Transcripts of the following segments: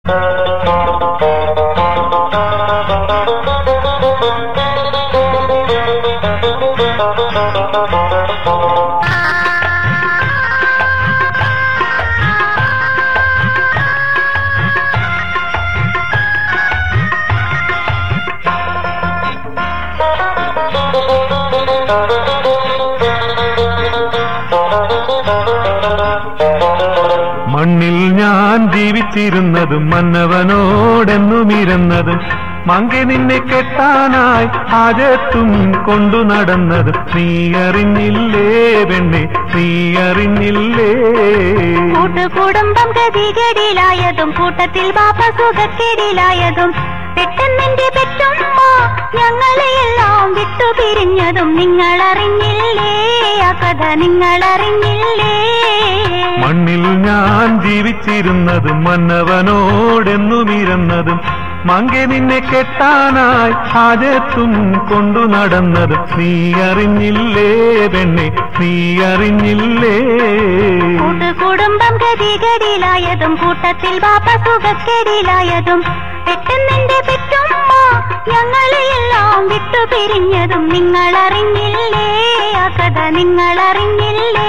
മണ്ണിൽ ഞാൻ ജീവിച്ചിരുന്നതും മന്നവനോടെന്നും ഇരുന്നതും മങ്കെ നിന്നെ കെട്ടാനായി ആജത്തും കൊണ്ടു നടന്നതും നീ അറിഞ്ഞില്ലേ പെണ്ണെ നീ അറിഞ്ഞില്ലേ കൂട്ടുകുടുംബം ഗതികേടിലായതും കൂട്ടത്തിൽ ബാപ്പ സുഖക്കേടിലായതും പെട്ടെന്നെന്റെ പെറ്റുമ്മ ഞങ്ങളെയെല്ലാം വിട്ടുപിരിഞ്ഞതും നിങ്ങൾ അറിഞ്ഞില്ലേ ആ കഥ നിങ്ങൾ അറിഞ്ഞില്ലേ മണ്ണിൽ ഞാൻ ജീവിച്ചിരുന്നതും മന്നവനോടെന്നും ഇരുന്നതും മങ്കെ നിന്നെ കെട്ടാനായി ആജത്തും കൊണ്ടു നടന്നതും നീ അറിഞ്ഞില്ലേ പെണ്ണെ നീ അറിഞ്ഞില്ലേ കൂട്ടുകുടുംബം ഗതികേടിലായതും കൂട്ടത്തിൽ ബാപ്പ സുഖക്കേടിലായതും പെട്ടെന്നെന്റെ പെറ്റുമ്മ ഞങ്ങളെയെല്ലാം വിട്ടുപിരിഞ്ഞതും നിങ്ങൾ അറിഞ്ഞില്ലേ ആ കഥ നിങ്ങൾ അറിഞ്ഞില്ലേ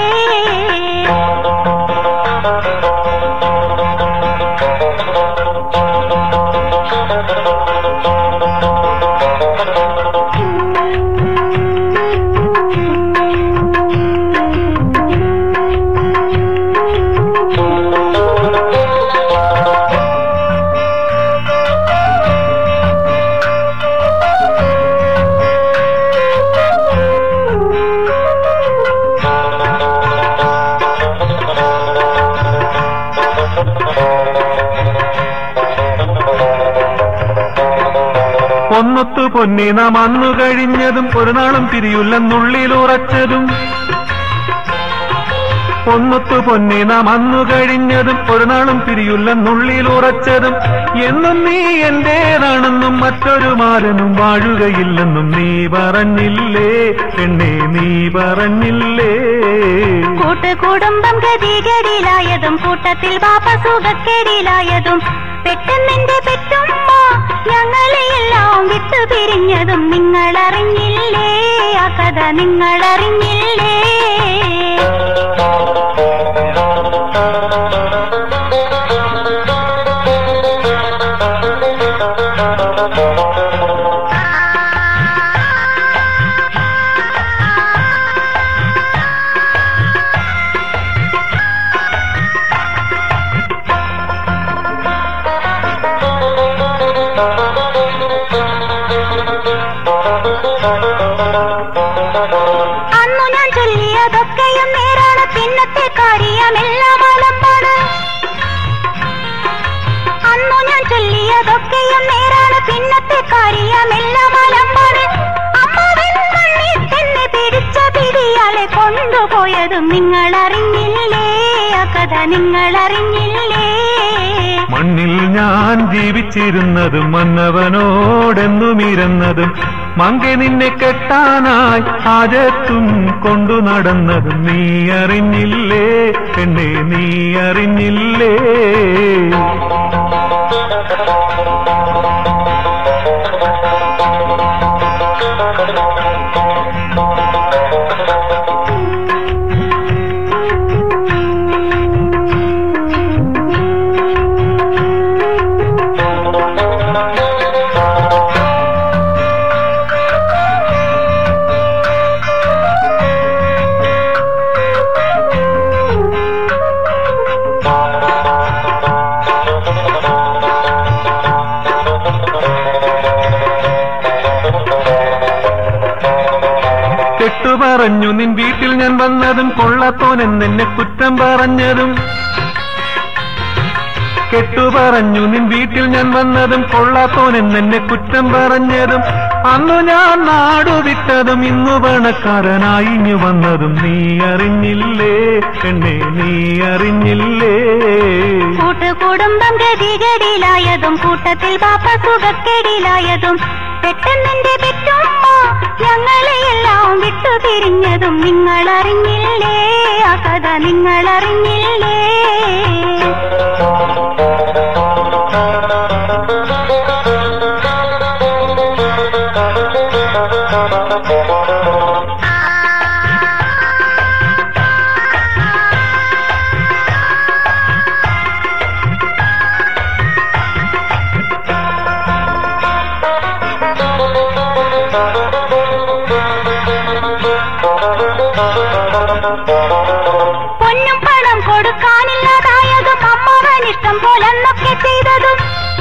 ഒന്നൊത്തു പൊന്നി നാം അന്നു കഴിഞ്ഞതും ഒരു നാളും തിരിയുല്ലെന്നുള്ളിലുറച്ചതും ഒന്നൊത്തു പൊന്നി നാം അന്നു കഴിഞ്ഞതും ഒരു നാളും തിരിയുല്ലെന്നുള്ളിലുറച്ചതും എന്നും നീ എന്റേതാണെന്നും മറ്റൊരു മാരനും വാഴുകയില്ലെന്നും നീ പറഞ്ഞില്ലേ പെണ്ണെ നീ പറഞ്ഞില്ലേ കൂട്ടുകുടുംബം ഗതികേടിലായതും കൂട്ടത്തിൽ ബാപ്പ സുഖക്കേടിലായതും പെട്ടെന്നെന്റെ പെറ്റുമ്മ ഞങ്ങളെയെല്ലാം വിട്ടുപിരിഞ്ഞതും നിങ്ങൾ അറിഞ്ഞില്ലേ ആ കഥ നിങ്ങൾ അറിഞ്ഞില്ലേ അന്നു ഞാൻ ചൊല്ലിയതൊക്കെയും നേരാണ് പിന്നത്തെ കാര്യമെല്ലാം അലമ്പാണ് അന്നു ഞാൻ ചൊല്ലിയതൊക്കെയും നേരാണ് പിന്നത്തെ കാര്യമെല്ലാം അലമ്പാണ് അമ്മാവൻ മണ്ണിൽ തന്നെ പിടിച്ച പിടിയാളെ കൊണ്ടുപോയതും നിങ്ങൾ അറിഞ്ഞില്ലേ ആ കഥ നിങ്ങൾ അറിഞ്ഞില്ലേ മണ്ണിൽ ഞാൻ ജീവിച്ചിരുന്നതും മന്നവനോടെന്നും ഇരുന്നതും മങ്കെ നിന്നെ കെട്ടാനായി ആജത്തും കൊണ്ടു നടന്നതും നീ അറിഞ്ഞില്ലേ പെണ്ണെ നീ അറിഞ്ഞില്ലേ കെട്ടു പറഞ്ഞു നിൻ വീട്ടിൽ ഞാൻ വന്നതും കൊള്ളത്തോനെന്നെ കുറ്റം പറഞ്ഞതും കെട്ടു പറഞ്ഞു നിൻ വീട്ടിൽ ഞാൻ വന്നതും കൊള്ളാത്തോനെന്നെ കുറ്റം പറഞ്ഞതും അന്നു ഞാൻ നാടു വിട്ടതും ഇന്നു പണക്കാരനായി ഇഞ്ഞു വന്നതും നീ അറിഞ്ഞില്ലേ പെണ്ണെ നീ അറിഞ്ഞില്ലേ കൂട്ടുകുടുംബം ഗതികേടിലായതും കൂട്ടത്തിൽ ബാപ്പ സുഖക്കേടിലായതും പെട്ടെന്നെന്റെ പെറ്റുമ്മ ഞങ്ങളെയെല്ലാം വിട്ടുപിരിഞ്ഞതും നിങ്ങൾ അറിഞ്ഞില്ലേ ആ കഥ നിങ്ങൾ അറിഞ്ഞില്ലേ അന്നൊക്കെ ചെയ്തതും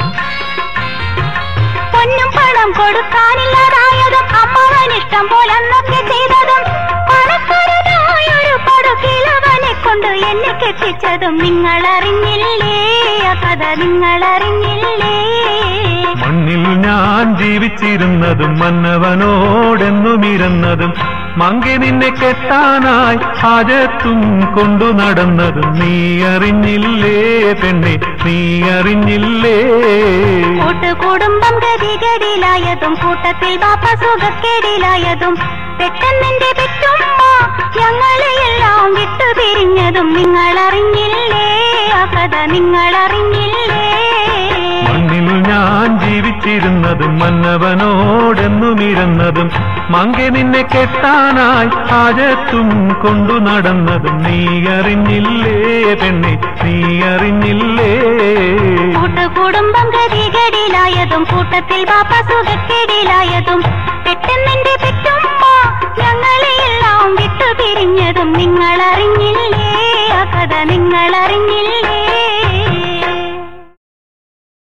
പൊന്നും പണം കൊടുക്കാനില്ലാതായതും അമ്മാവനിഷ്ടം പോലെ അന്നൊക്കെ ചെയ്തതും പണക്കാരനായൊരു പടുകിളവനെ കൊണ്ട് എന്നെ കെട്ടിച്ചതും നിങ്ങൾ അറിഞ്ഞില്ലേ ആ കഥ നിങ്ങൾ അറിഞ്ഞില്ലേ മണ്ണിൽ ഞാൻ ജീവിച്ചിരുന്നതും മന്നവനോടെന്നും ഇരുന്നതും മങ്കി നിന്നെ കെട്ടാനായി ഹാജത്തും കൊണ്ടു നടന്നതും നീ അറിഞ്ഞില്ലേ പെണ്ണെ നീ അറിഞ്ഞില്ലേ കൂട്ടുകുടുംബം ഗതികേടിലായതും കൂട്ടത്തിൽ ബാപ്പ സുഖക്കേടിലായതും പെട്ടെന്നെന്റെ പെറ്റുമ്മ ഞങ്ങളെയെല്ലാം വിട്ടുപിരിഞ്ഞതും നിങ്ങൾ അറിഞ്ഞില്ലേ ആ കഥ നിങ്ങൾ അറിഞ്ഞില്ലേ മണ്ണിൽ ഞാൻ ജീവിച്ചിരുന്നതും മന്നവനോടെന്നും ഇരുന്നതും മങ്കി നിന്നെ കെട്ടാനായി ഹാജത്തും കൊണ്ടു നടന്നതും നീ അറിഞ്ഞില്ലേ പെണ്ണെ നീ അറിഞ്ഞില്ലേ കൂട്ടുകുടുംബം ഗതികേടിലായതും കൂട്ടത്തിൽ ബാപ്പ സുഖക്കേടിലായതും പെട്ടെന്നെന്റെ പെറ്റുമ്മ ഞങ്ങളെയെല്ലാം വിട്ടുപിരിഞ്ഞതും നിങ്ങൾ അറിഞ്ഞില്ലേ ആ കഥ നിങ്ങൾ അറിഞ്ഞില്ലേ